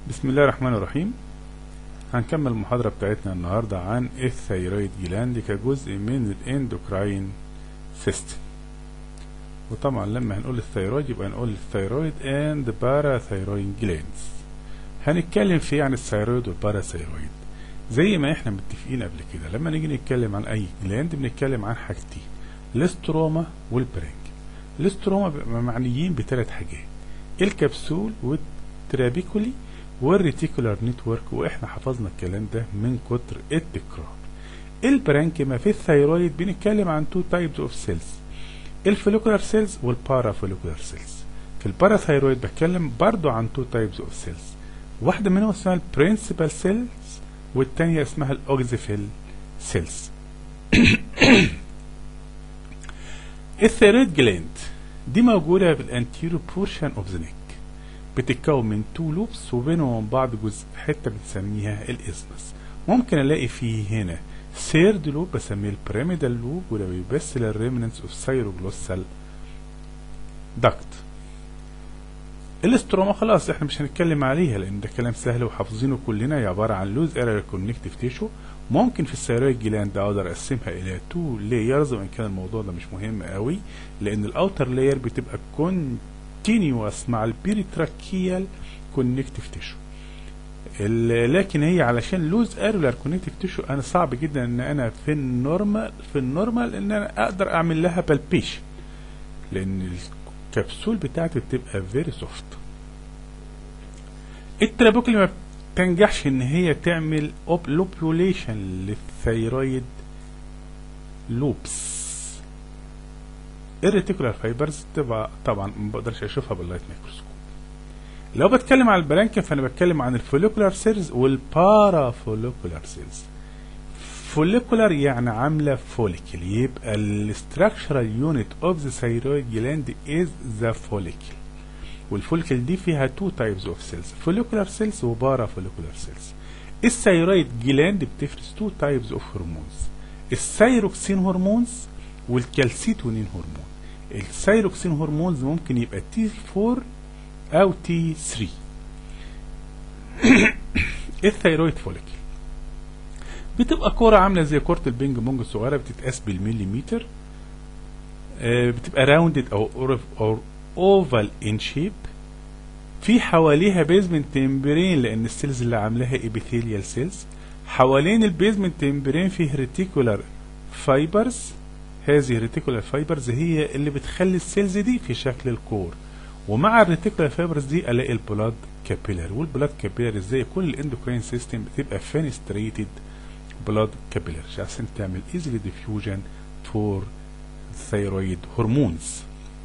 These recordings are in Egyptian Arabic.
بسم الله الرحمن الرحيم هنكمل المحاضرة بتاعتنا النهاردة عن الثيرويد جلاند كجزء من الاندوكراين سيستم وطبعا لما هنقول الثيرويد يبقى هنقول الثيرويد اند باراثيرويد جلاندز هنتكلم فيه عن الثيرويد والباراثيرويد زي ما احنا متفقين قبل كده لما نيجي نتكلم عن اي جلاند بنتكلم عن حاجتين الاستروما والبرينج الاستروما بيبقى معنيين بثلاث حاجات الكبسول والترابيكولي والريتيكولار نتورك واحنا حفظنا الكلام ده من كتر التكرار البرانكيما في الثيرويد بنتكلم عن تو تايبس اوف سيلز الفوليكولار سيلز والبارافوليكولار سيلز في الباراثيرويد بتكلم برضو عن تو تايبس اوف سيلز واحده منهم اسمها البرنسبال سيلز والتانية اسمها الاوكزيفيل سيلز الثيرويد جلاند دي موجودة في الانتيرو بورشن اوف ذا نيك بتتكون من تو لوبس وبينهم وبين بعض جزء حتة بنسميها الاسمس ممكن الاقي فيه هنا سيرد لوب بسميه البيراميدال لوب وده بيمثل الريمننس اوف سايروجلوسال داكت الاستروما خلاص احنا مش هنتكلم عليها لان ده كلام سهل وحافظينه كلنا هي عباره عن لوز اريا كونكتيف تيشو ممكن في الثيرويد جلاند اقدر اقسمها الى تو لايرز وان كان الموضوع ده مش مهم قوي لان الاوتر لاير بتبقى كونتينيوس مع البيريتراكيال كونكتيف تيشو لكن هي علشان لوز اريولار كونكتيف تيشو انا صعب جدا ان انا في النورمال في النورمال ان انا اقدر اعمل لها بالبيشن لان الكبسول بتاعتي بتبقى فيري سوفت الترابوكلي ما بتنجحش ان هي تعمل لوبيوليشن للثيرويد لوبس الريتيكولار فايبرز تبقى طبعا ما بقدرش اشوفها باللايت ميكروسكوب لو بتكلم عن البلانكين فانا بتكلم عن الفوليكولار سيلز والبارافوليكولار سيلز فوليكولار يعني عامله فوليكل يبقى الاستراكشرال يونت اوف ذا ثيرويد جلاند از ذا فوليكل والفوليكل دي فيها تو تايبس اوف سيلز فوليكولار سيلز وبارا فوليكولار سيلز الثيرويد جلاند بتفرز تو تايبس اوف هرمونز الثيروكسين هرمونز والكالسيتونين هرمون الثيروكسين هرمونز ممكن يبقى تي 4 او تي 3 الثيرويد فوليكل بتبقى كرة عاملة زي كرة البينج بونج الصغيرة بتتقاس بالمليمتر آه بتبقى راوندد او او اوفال ان شيب في حواليها بيزمنت تمبرين لان السيلز اللي عاملاها ابيثيليال سيلز حوالين البيزمنت تمبرين فيه ريتيكولار فايبرز هذه الريتيكولار فايبرز هي اللي بتخلي السيلز دي في شكل الكور ومع الريتيكولار فايبرز دي الاقي البلاد كابيلر والبلاد كابيلر زي كل الاندوكراين سيستم بتبقى فينستريتد blood capillaries عشان تعمل easily diffusion for thyroid hormones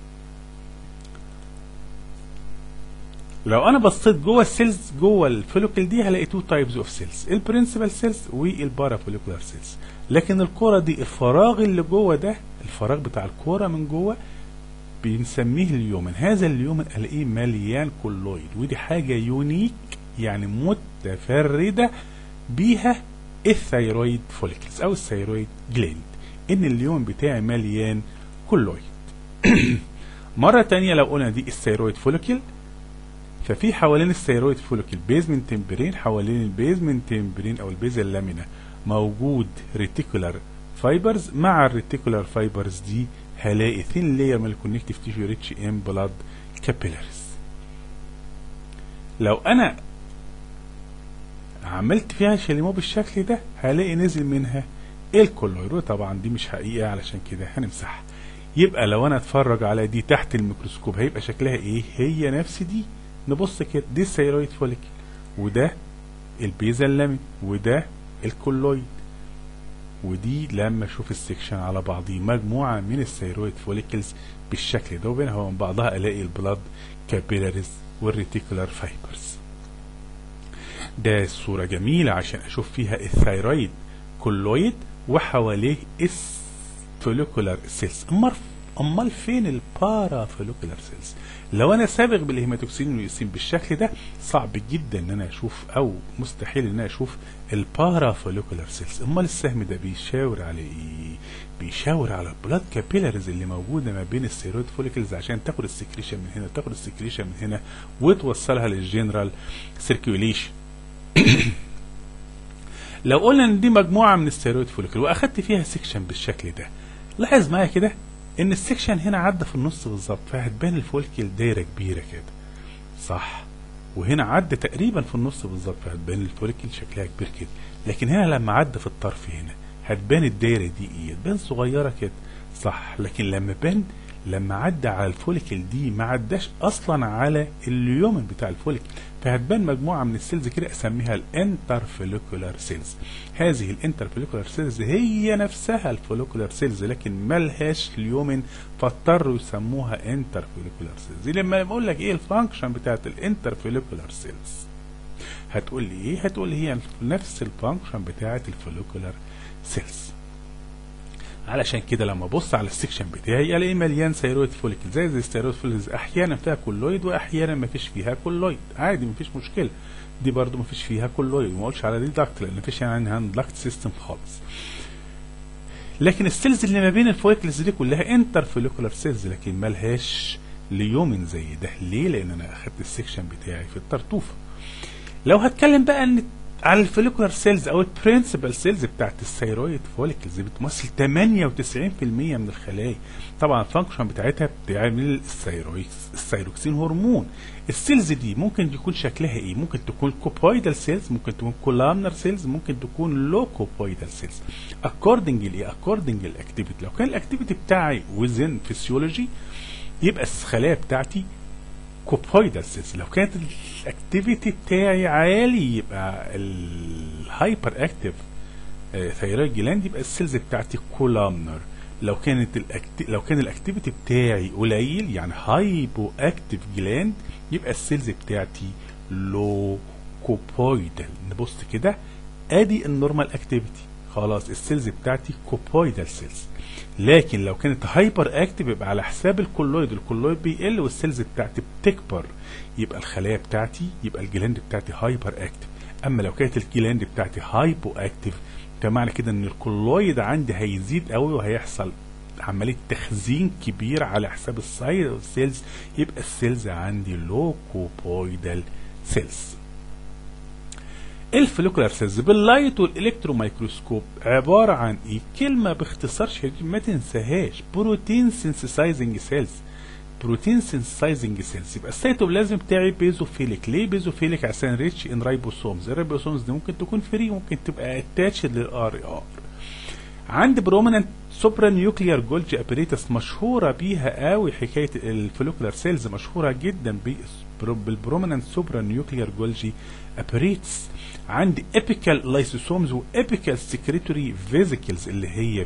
لو انا بصيت جوه السيلز جوه الفوليكل دي هلاقي تو تايبس اوف سيلز البرنسبال سيلز والبارافوليكولار سيلز لكن الكوره دي الفراغ اللي جوه ده الفراغ بتاع الكوره من جوه بنسميه اليومن هذا اليومن الاقيه مليان كولويد ودي حاجه يونيك يعني متفرده بيها الثيرويد فوليكلز او الثيرويد جلاند ان اليوم بتاعي مليان كولويد مرة تانية لو قلنا دي الثيرويد فوليكل ففي حوالين الثيرويد فوليكل بيزمنت تمبرين حوالين البيزمنت تمبرين او البيزل لامينا موجود ريتيكولار فايبرز مع الريتيكولار فايبرز دي هلاقي ثين لاير من الكونكتيف تيشو ريتش ان بلاد كابيلاريز لو انا عملت فيها شاليمو بالشكل ده هلاقي نزل منها الكولويد طبعا دي مش حقيقة علشان كده هنمسحها يبقى لو انا اتفرج على دي تحت الميكروسكوب هيبقى شكلها ايه هي نفس دي نبص كده دي الثيرويد فوليكل وده البيزا اللامين وده الكولويد ودي لما اشوف السكشن على بعضيه مجموعة من الثيرويد فوليكلز بالشكل ده وبينها وبين بعضها الاقي البلاد كابيلاريز والريتيكولار فايبرز ده صورة جميلة عشان أشوف فيها الثيرويد كولويد وحواليه الفوليكولار سيلز أمال امال فين البارا فوليكولار سيلز لو انا سابق بالهيماتوكسين واليوسين بالشكل ده صعب جدا ان انا اشوف او مستحيل ان انا اشوف البارا فوليكولار سيلز امال السهم ده بيشاور على ايه بيشاور على البلاد كابيلاريز اللي موجوده ما بين الثيرويد فوليكلز عشان تاخد السكريشن من هنا تاخد السكريشن من هنا وتوصلها للجنرال سيركيوليشن لو قلنا ان دي مجموعه من الثيرويد فوليكل واخدت فيها سيكشن بالشكل ده لاحظ معايا كده ان السيكشن هنا عدى في النص بالظبط فهتبان الفوليكل دايره كبيره كده صح وهنا عدى تقريبا في النص بالظبط فهتبان الفوليكل شكلها كبير كده لكن هنا لما عدى في الطرف هنا هتبان الدايره دي ايه تبان صغيره كده صح لكن لما بان لما عدى على الفوليكل دي ما عداش اصلا على اليومن بتاع الفوليكل فهتبان مجموعه من السيلز كده اسميها الانترفوليكولار سيلز هذه الانترفوليكولار سيلز هي نفسها الفوليكولار سيلز لكن ملهاش اليومن فاضطروا يسموها انترفوليكولار سيلز لما بقول لك ايه الفانكشن بتاعت الانترفوليكولار سيلز هتقول لي ايه هتقول لي هي نفس الفانكشن بتاعت الفوليكولار سيلز علشان كده لما ابص على السكشن بتاعي الاقي مليان ثيرويد فوليكل زي زي الثيرويد فوليكلز احيانا فيها كولويد واحيانا ما فيش فيها كولويد عادي ما فيش مشكله دي برضو ما فيش فيها كولويد وما اقولش على دي داكت لان ما فيش يعني هاند داكت سيستم خالص لكن السيلز اللي ما بين الفوليكلز دي كلها انتر فوليكولار سيلز لكن مالهاش ليومن زي ده ليه لان انا اخدت السكشن بتاعي في الطرطوفه لو هتكلم بقى ان على الفوليكولار سيلز او البرنسبل سيلز بتاعت الثيرويد فوليكلز بتمثل 98% من الخلايا طبعا الفانكشن بتاعتها بتعمل الثيرويد الثيروكسين هرمون السيلز دي ممكن يكون شكلها ايه ممكن تكون كوبويدال سيلز ممكن تكون كولامنر سيلز ممكن تكون لو كوبويدال سيلز اكوردنج لايه اكوردنج الاكتيفيتي لو كان الاكتيفيتي بتاعي وزن فيسيولوجي يبقى الخلايا بتاعتي كوبويدال سيلز لو كانت الاكتيفيتي بتاعي عالي يبقى الهايبر اكتيف ثيرويد جلاند يبقى السيلز بتاعتي كولامنر لو كانت الأكت... لو كان الاكتيفيتي بتاعي قليل يعني هايبو اكتيف جلاند يبقى السيلز بتاعتي لو كوبويدال نبص كده ادي النورمال اكتيفيتي خلاص السيلز بتاعتي كوبويدال سيلز لكن لو كانت هايبر اكتيف يبقى على حساب الكولويد الكولويد بيقل والسيلز بتاعتي بتكبر يبقى الخلايا بتاعتي يبقى الجلاند بتاعتي هايبر اكتيف اما لو كانت الجلاند بتاعتي هايبو اكتيف فمعنى كده ان الكولويد عندي هيزيد قوي وهيحصل عمليه تخزين كبير على حساب السيلز يبقى السيلز عندي لوكوبويدال سيلز الفوليكولار سيلز باللايت والالكترو مايكروسكوب عباره عن ايه كلمه باختصار شديد ما تنساهاش بروتين سينثسايزنج سيلز بروتين سينثسايزنج سيلز يبقى السيتوبلازم بتاعي بيزوفيليك ليه بيزوفيليك عشان ريتش ان رايبوسومز الرايبوسومز دي ممكن تكون فري ممكن تبقى اتاتشد للار ار عندي بروميننت سوبرا نيوكليار جولجي ابريتس مشهوره بيها قوي حكايه الفوليكولار سيلز مشهوره جدا بالبروميننت سوبرا نيوكليار جولجي ابريتس عندي ابيكال لايسوسومز وابيكال سكريتوري فيزيكلز اللي هي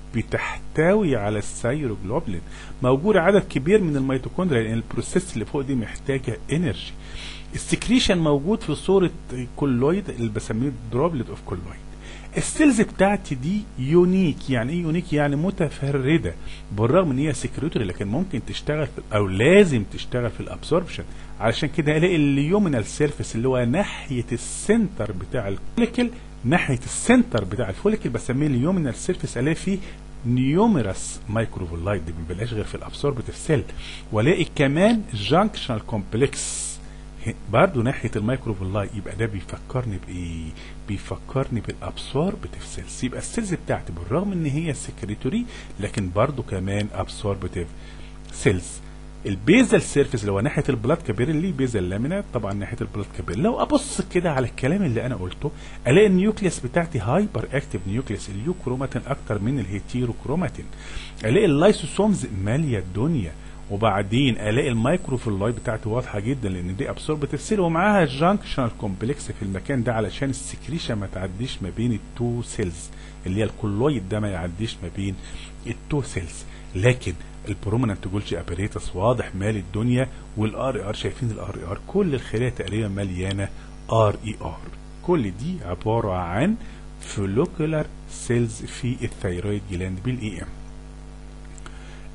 بتحتوي على السيروجلوبلين موجود عدد كبير من الميتوكوندريا لان البروسيس اللي فوق دي محتاجه انرجي السكريشن موجود في صوره كولويد اللي بسميه دروبلت اوف كولويد السيلز بتاعتي دي يونيك يعني ايه يونيك يعني متفرده بالرغم ان هي سكريتوري لكن ممكن تشتغل في او لازم تشتغل في الابسوربشن علشان كده الاقي اليومينال سيرفيس اللي هو ناحيه السنتر بتاع الفوليكل ناحيه السنتر بتاع الفوليكل بسميه اليومينال سيرفيس الاقي فيه نيوميرس مايكروفولايت دي ما بلاقيش غير في الابسوربتيف سيل والاقي كمان جانكشنال كومبلكس برضه ناحيه الميكروفولاي يبقى ده بيفكرني بايه؟ بيفكرني بالابسوربتيف سيلز يبقى السيلز بتاعتي بالرغم ان هي سكريتوري لكن برضه كمان ابسوربتيف سيلز البيزل سيرفيس اللي هو ناحيه البلاد كابير اللي بيزل لامينات طبعا ناحيه البلاد كابير لو ابص كده على الكلام اللي انا قلته الاقي النيوكليس بتاعتي هايبر اكتيف نيوكليس اليوكروماتين اكتر من الهيتيروكروماتين الاقي اللايسوسومز ماليه الدنيا وبعدين الاقي المايكروفيلاي بتاعتي واضحه جدا لان دي ابسوربتيف سيل ومعاها جانكشنال كومبلكس في المكان ده علشان السكريشن ما تعديش ما بين التو سيلز اللي هي الكولويد ده ما يعديش ما بين التو سيلز لكن البروميننت جولجي ابريتس واضح مال الدنيا والار ار شايفين الار ار كل الخلايا تقريبا مليانه ار اي ار كل دي عباره عن فولوكولار سيلز في الثيرويد جلاند بالاي ام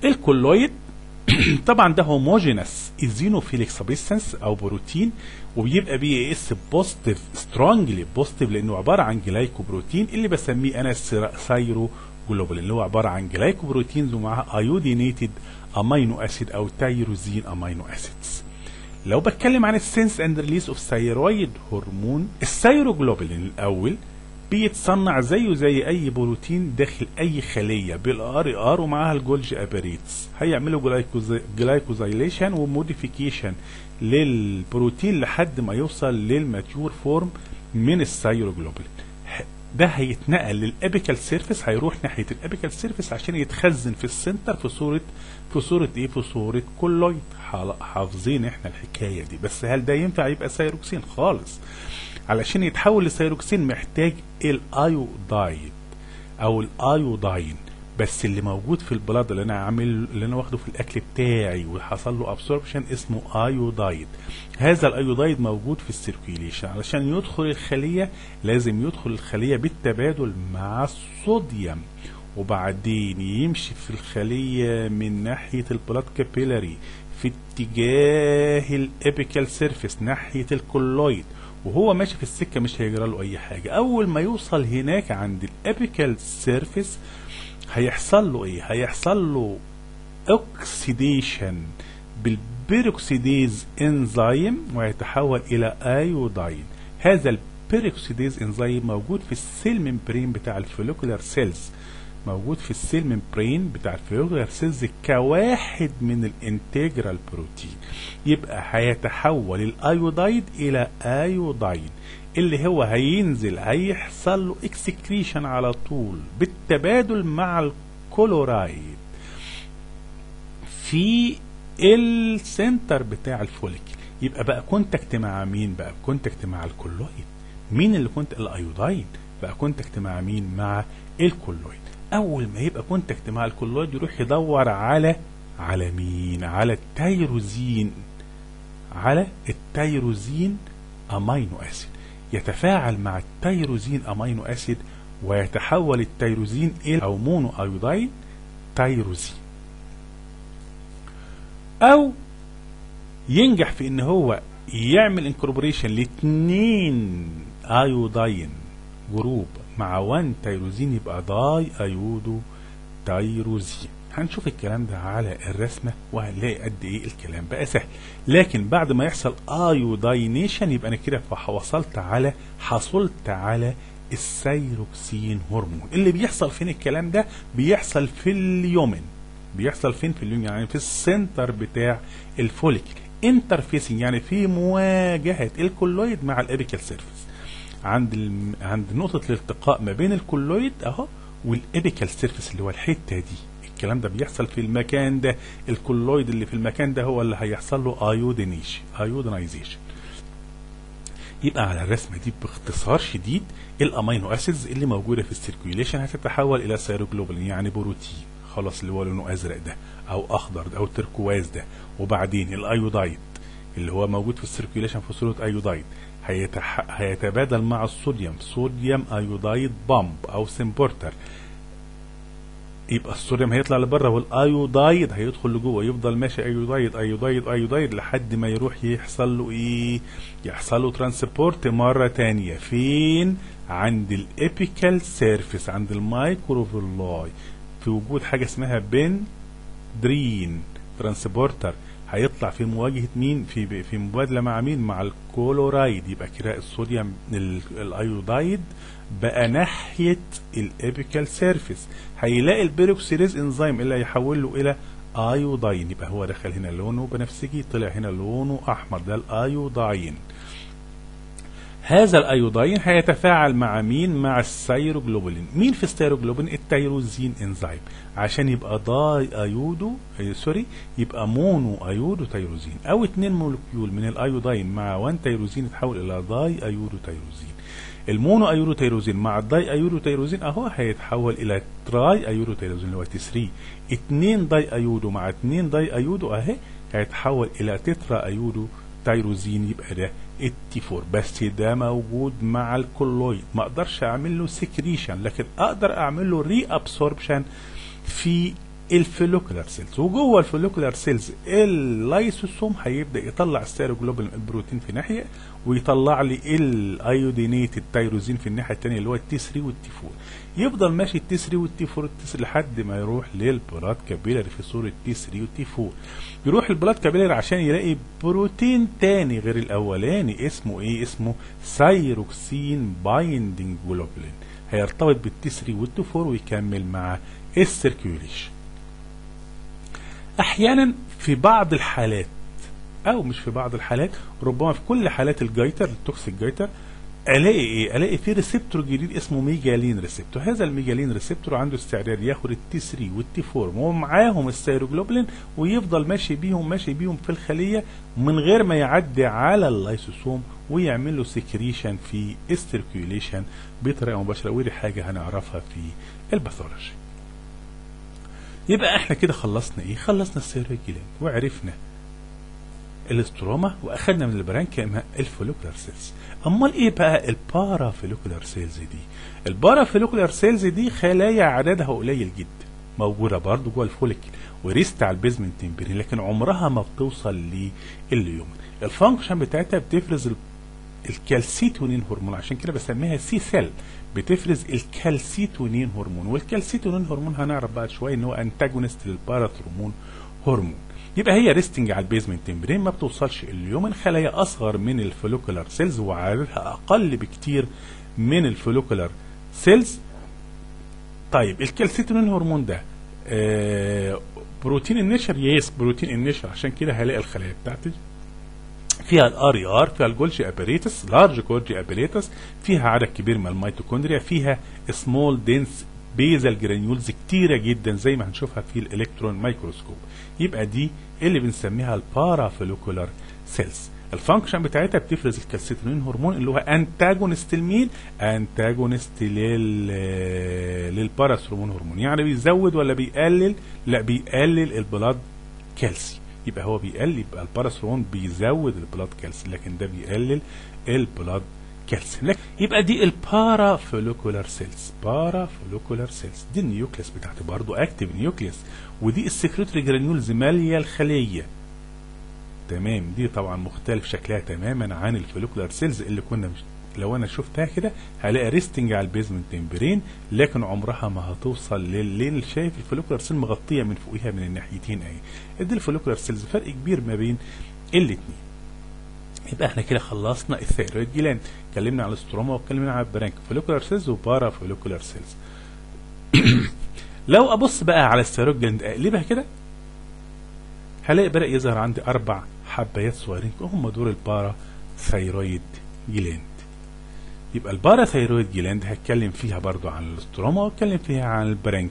الكولويد طبعا ده هوموجينس ايزينوفيليك سبستانس او بروتين وبيبقى بي اس بوزيتيف سترونجلي بوزيتيف لانه عباره عن جلايكوبروتين اللي بسميه انا سايرو جلوبولين اللي هو عباره عن جلايكوبروتينز ومعاها ايودينيتد امينو اسيد او تايروزين امينو اسيدز لو بتكلم عن السنس اند ريليس اوف ثايرويد هرمون الثايروجلوبولين الاول بيتصنع زيه زي اي بروتين داخل اي خليه بالار ار ومعاها الجولج اباريتس هيعملوا جلايكوزايليشن وموديفيكيشن للبروتين لحد ما يوصل للماتيور فورم من الثايروجلوبولين ده هيتنقل للابيكال سيرفيس هيروح ناحيه الابيكال سيرفيس عشان يتخزن في السنتر في صوره في صوره ايه في صوره كولويد حافظين احنا الحكايه دي بس هل ده ينفع يبقى سيروكسين خالص علشان يتحول لسيروكسين محتاج الايودايد او الايوداين بس اللي موجود في البلاد اللي انا عامل اللي انا واخده في الاكل بتاعي وحصل له ابسوربشن اسمه ايودايد هذا الايودايد موجود في السيركيليشن علشان يدخل الخليه لازم يدخل الخليه بالتبادل مع الصوديوم وبعدين يمشي في الخليه من ناحيه البلاد كابيلاري في اتجاه الابيكال سيرفيس ناحيه الكولويد وهو ماشي في السكه مش هيجرى له اي حاجه اول ما يوصل هناك عند الابيكال سيرفيس هيحصل له ايه هيحصل له اوكسيديشن بالبيروكسيديز انزيم ويتحول الى ايوداين هذا البيروكسيديز انزيم موجود في السيل ممبرين بتاع الفوليكولار سيلز موجود في السيل ممبرين بتاع الفوليكولار سيلز كواحد من الانتجرال بروتين يبقى هيتحول الايودايد الى ايوداين اللي هو هينزل هيحصل له اكسكريشن على طول بالتبادل مع الكلورايد في السنتر بتاع الفوليك يبقى بقى كونتاكت مع مين بقى كونتاكت مع الكلويد مين اللي كنت الايوداين بقى كونتاكت مع مين مع الكلويد اول ما يبقى كونتاكت مع الكلويد يروح يدور على على مين على التيروزين على التيروزين امينو اسيد يتفاعل مع التيروزين امينو اسيد ويتحول التيروزين الى او مونو ايوداين تيروزين او ينجح في ان هو يعمل انكوربوريشن لاثنين ايوداين جروب مع 1 تيروزين يبقى داي ايودو تيروزين هنشوف الكلام ده على الرسمه وهنلاقي قد ايه الكلام بقى سهل لكن بعد ما يحصل ايوداينيشن يبقى انا كده وصلت على حصلت على السيروكسين هرمون اللي بيحصل فين الكلام ده بيحصل في اليومن بيحصل فين في اليومن يعني في السنتر بتاع الفوليكل انترفيسنج يعني في مواجهه الكولويد مع الابيكال سيرفيس عند الم... عند نقطه الالتقاء ما بين الكولويد اهو والابيكال سيرفيس اللي هو الحته دي الكلام ده بيحصل في المكان ده الكولويد اللي في المكان ده هو اللي هيحصل له ايودينيشن ايودينايزيشن يبقى على الرسمه دي باختصار شديد الامينو اسيدز اللي موجوده في السيركيوليشن هتتحول الى سيروجلوبولين يعني بروتين خلاص اللي هو لونه ازرق ده او اخضر ده او تركواز ده وبعدين الايودايد اللي هو موجود في السيركيوليشن في صوره ايودايد هيتح... هيتبادل مع الصوديوم صوديوم ايودايد بامب او سمبورتر يبقى الصوديوم هيطلع لبره والايودايد هيدخل لجوه يفضل ماشي ايودايد ايودايد ايودايد لحد ما يروح يحصل له ايه يحصل له ترانسبورت مره تانية فين عند الابيكال سيرفيس عند المايكروفيلاي في وجود حاجه اسمها بندرين ترانسبورتر هيطلع في مواجهه مين في في مبادله مع مين مع الكلورايد يبقى كده الصوديوم الايودايد بقى ناحيه الابيكال سيرفيس هيلاقي البيروكسيديز انزيم اللي هيحول له الى ايوداين يبقى هو دخل هنا لونه بنفسجي طلع هنا لونه احمر ده الايوداين هذا الايوداين هيتفاعل مع مين مع السيروجلوبولين مين في السيروجلوبولين التيروزين انزيم عشان يبقى داي ايودو أي سوري يبقى مونو ايودو تيروزين او اتنين مولكيول من الايوداين مع 1 تيروزين يتحول الى داي ايودو تيروزين المونو ايورو تيروزين مع الداي ايورو تيروزين اهو هيتحول الى تراي ايورو تيروزين اللي هو تي 3 2 داي ايودو مع 2 داي ايودو اهي هيتحول الى تترا ايودو تيروزين يبقى ده التي 4 بس ده موجود مع الكولويد ما اقدرش اعمل له سكريشن لكن اقدر اعمل له ري ابسوربشن في الفوليكولار سيلز وجوه الفوليكولار سيلز اللايسوسوم هيبدا يطلع السيروجلوبين البروتين في ناحيه ويطلع لي الايودينيت التيروزين في الناحيه الثانيه اللي هو التي 3 والتي 4 يفضل ماشي التي 3 والتي 4 لحد ما يروح للبلاد كابيلاري في صوره تي 3 والتي 4 يروح البلاد كابيلاري عشان يلاقي بروتين تاني غير الاولاني اسمه ايه اسمه سايروكسين بايندينج جلوبولين هيرتبط بالتي 3 والتي 4 ويكمل مع السيركيوليشن احيانا في بعض الحالات او مش في بعض الحالات ربما في كل حالات الجايتر التوكسيك جايتر الاقي ايه الاقي في ريسبتور جديد اسمه ميجالين ريسبتور هذا الميجالين ريسبتور عنده استعداد ياخد التي 3 والتي 4 ومعاهم السيروجلوبولين ويفضل ماشي بيهم ماشي بيهم في الخليه من غير ما يعدي على اللايسوسوم ويعمل له سكريشن في السيركيوليشن بطريقه مباشره ودي حاجه هنعرفها في الباثولوجي يبقى احنا كده خلصنا ايه خلصنا السيرويد جلاند وعرفنا الاستروما واخدنا من البرانكيما الفوليكولار سيلز امال ايه بقى البارا فوليكولار سيلز دي البارا فوليكولار سيلز دي خلايا عددها قليل جدا موجوده برضه جوه الفوليكل وريست على البيزمنت تمبرين لكن عمرها ما بتوصل لليوم الفانكشن بتاعتها بتفرز الكالسيتونين هرمون عشان كده بسميها سي سيل بتفرز الكالسيتونين هرمون والكالسيتونين هرمون هنعرف بعد شويه ان هو انتاجونست للباراثرمون هرمون يبقى هي ريستنج على البيزمنت تمبرين ما بتوصلش اليومن خلايا اصغر من الفوليكولار سيلز وعددها اقل بكتير من الفوليكولار سيلز طيب الكالسيتونين هرمون ده آه بروتين النشر يس بروتين النشر عشان كده هلاقي الخلايا بتاعتي فيها الار اي ار فيها الجولجي ابريتس لارج جولجي ابريتس فيها عدد كبير من الميتوكوندريا فيها سمول دينس بيزل جرانيولز كتيرة جدا زي ما هنشوفها في الالكترون مايكروسكوب يبقى دي اللي بنسميها البارافوليكولار سيلز الفانكشن بتاعتها بتفرز الكالسيتونين هرمون اللي هو انتاجونست لمين انتاجونست لل للباراثرمون هرمون يعني بيزود ولا بيقلل لا بيقلل البلاد كالسي يبقى هو بيقلل يبقى الباراثرمون بيزود البلاد كالسي لكن ده بيقلل البلاد كالسيوم يبقى دي البارا فوليكولار سيلز بارا فوليكولار سيلز دي النيوكليس بتاعتي برضو اكتيف نيوكليس ودي السكريتري جرانيولز ماليه الخليه تمام دي طبعا مختلف شكلها تماما عن الفوليكولار سيلز اللي كنا مش لو انا شفتها كده هلاقي ريستنج على البيزمنت تمبرين لكن عمرها ما هتوصل للي شايف الفوليكولار سيل مغطيه من فوقها من الناحيتين اهي دي الفوليكولار سيلز فرق كبير ما بين الاثنين يبقى احنا كده خلصنا الثيرويد جلاند اتكلمنا على الاستروما واتكلمنا على البرانك فوليكولار سيلز وبارا فوليكولار سيلز لو ابص بقى على الثيرويد جلاند اقلبها كده هلاقي بدا يظهر عندي اربع حبايات صغيرين هم دول البارا ثيرويد جلاند يبقى البارا ثيرويد جلاند هتكلم فيها برضو عن الاستروما واتكلم فيها عن البرانك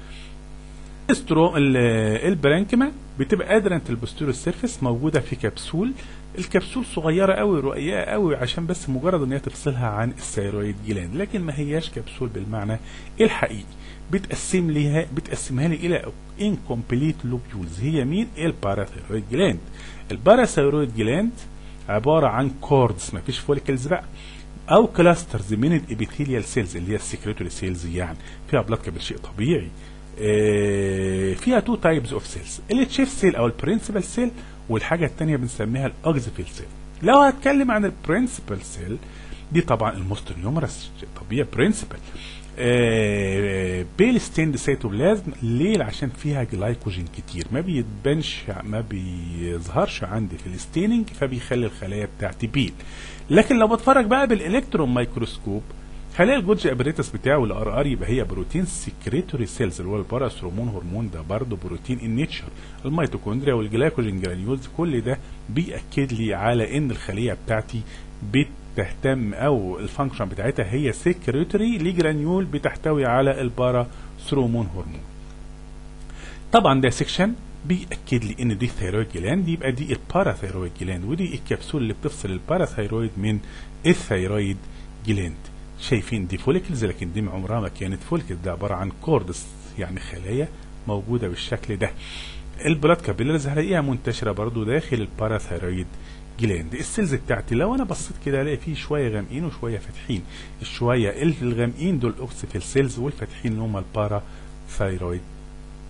البرانكما بتبقى ادرنت البوستيرو سيرفيس موجوده في كبسول الكبسول صغيره قوي رقيقه قوي عشان بس مجرد ان هي تفصلها عن الثيرويد جلاند لكن ما هياش كبسول بالمعنى الحقيقي بتقسم ليها بتقسمها لي الى انكمبليت لوبيولز هي مين الباراثيرويد جلاند الباراثيرويد جلاند عباره عن كوردز ما فيش فوليكلز بقى او كلاسترز من الابيثيليال سيلز اللي هي السكريتوري سيلز يعني فيها بلاد كبير شيء طبيعي اه فيها تو تايبز اوف سيلز التشيف سيل او البرنسبل سيل والحاجه الثانيه بنسميها الاوكزيفيل سيل لو هتكلم عن البرنسبل سيل دي طبعا الموست نيومرس طبيعي برنسبل آه بيل ستيند سيتوبلازم ليه عشان فيها جلايكوجين كتير ما بيتبانش ما بيظهرش عندي في الستيننج فبيخلي الخلايا بتاعتي بيل لكن لو بتفرج بقى بالالكترون مايكروسكوب هلاقي الجوج ابريتس بتاعه والار ار يبقى هي بروتين سكريتوري سيلز اللي هو الباراثرومون هرمون ده برضه بروتين النيتشر الميتوكوندريا والجلايكوجين جرانيولز كل ده بياكد لي على ان الخليه بتاعتي بتهتم او الفانكشن بتاعتها هي سكريتوري لجرانيول بتحتوي على الباراثرومون هرمون طبعا ده سيكشن بيأكد لي ان دي ثيرويد جلاند يبقى دي الباراثيرويد جلاند ودي الكبسول اللي بتفصل الباراثيرويد من الثيرويد جلاند شايفين دي فوليكلز لكن دي عمرها ما كانت فوليكل ده عباره عن كوردس يعني خلايا موجوده بالشكل ده البلاد كابيلرز هلاقيها منتشره برضو داخل الباراثيرويد جلاند السيلز بتاعتي لو انا بصيت كده الاقي فيه شويه غامقين وشويه فاتحين الشويه الغامقين دول اوكسيفيل سيلز والفاتحين اللي هم الباراثيرويد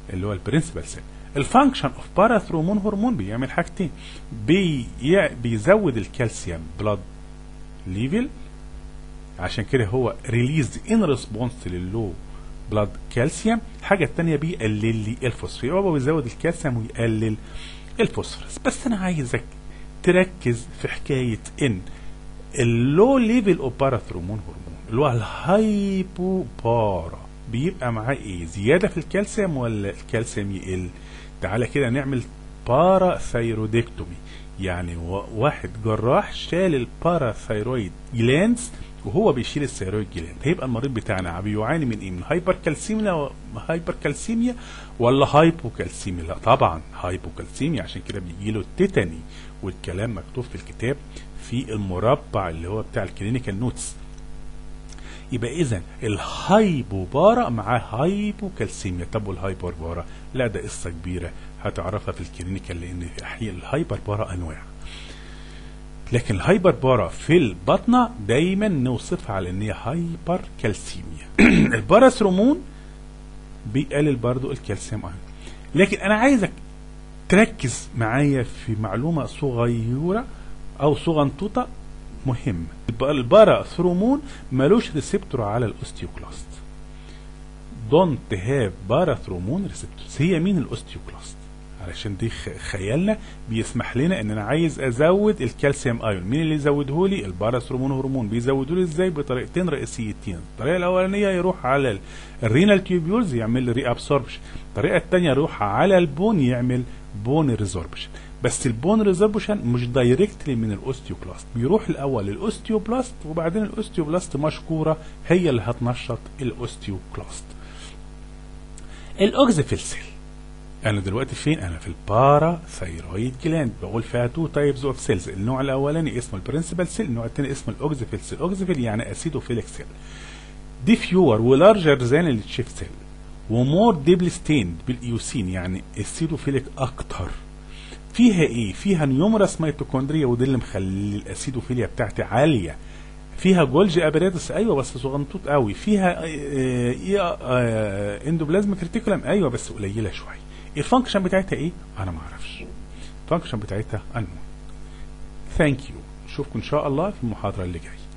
اللي هو البرنسبل سيل الفانكشن اوف باراثرومون هرمون بيعمل حاجتين بي بيزود الكالسيوم بلاد ليفل عشان كده هو ريليزد ان ريسبونس للو بلاد كالسيوم الحاجه الثانيه بيقلل لي الفوسفور هو بيزود الكالسيوم ويقلل الفوسفورس بس انا عايزك تركز في حكايه ان اللو ليفل اوف باراثرومون هرمون اللي هو الهايبو بارا بيبقى معاه ايه زياده في الكالسيوم ولا الكالسيوم يقل تعالى كده نعمل باراثايرودكتومي يعني واحد جراح شال الباراثايرويد جلاندز وهو بيشيل الثيرويد جلاند هيبقى المريض بتاعنا بيعاني من ايه من هايبر كالسيميا هايبر كالسيميا ولا هايبوكالسيميا لا طبعا هايبوكالسيميا عشان كده بيجي له التيتاني والكلام مكتوب في الكتاب في المربع اللي هو بتاع الكلينيكال نوتس يبقى اذا الهايبوبارا مع هايبوكالسيميا طب والهايبربارا لا ده قصه كبيره هتعرفها في الكلينيكال لان احيانا الهايبربارا انواع لكن الهايبر بارا في البطنة دايما نوصفها على ان هي هايبر كالسيميا الباراثرومون بيقلل برضو الكالسيوم ايون لكن انا عايزك تركز معايا في معلومة صغيرة او صغنطوطة مهمة الباراثرومون ملوش ريسبتور على الاوستيوكلاست دونت هاف باراثرومون ريسبتورز هي مين الاوستيوكلاست علشان دي خيالنا بيسمح لنا ان انا عايز ازود الكالسيوم ايون مين اللي يزوده لي الباراثرومون هرمون بيزودوا لي ازاي بطريقتين رئيسيتين الطريقه الاولانيه يروح على الرينال تيوبيولز يعمل لي ري ابسوربشن الطريقه الثانيه يروح على البون يعمل بون ريزوربشن بس البون ريزوربشن مش دايركتلي من الاوستيوبلاست بيروح الاول للاوستيوبلاست وبعدين الاوستيوبلاست مشكوره هي اللي هتنشط الاوستيوكلاست الاوكزيفيل سيل انا دلوقتي فين انا في البارا ثايرويد جلاند بقول فيها تو تايبز اوف سيلز النوع الاولاني اسمه البرنسبل سيل النوع الثاني اسمه الاوكزيفيل سيل الاوكزيفيل يعني اسيدوفيليك سيل دي فيور ولارجر ذان التشيف سيل ومور ديبل ستيند بالايوسين يعني اسيدوفيليك اكتر فيها ايه فيها نيومرس ميتوكوندريا وده اللي مخلي الاسيدوفيليا بتاعتي عاليه فيها جولج ابريدس ايوه بس صغنطوط قوي فيها اندوبلازميك ريتيكولم ايوه بس قليله شويه الفانكشن بتاعتها ايه انا ما اعرفش الفانكشن بتاعتها انون ثانك يو نشوفكم ان شاء الله في المحاضره اللي جايه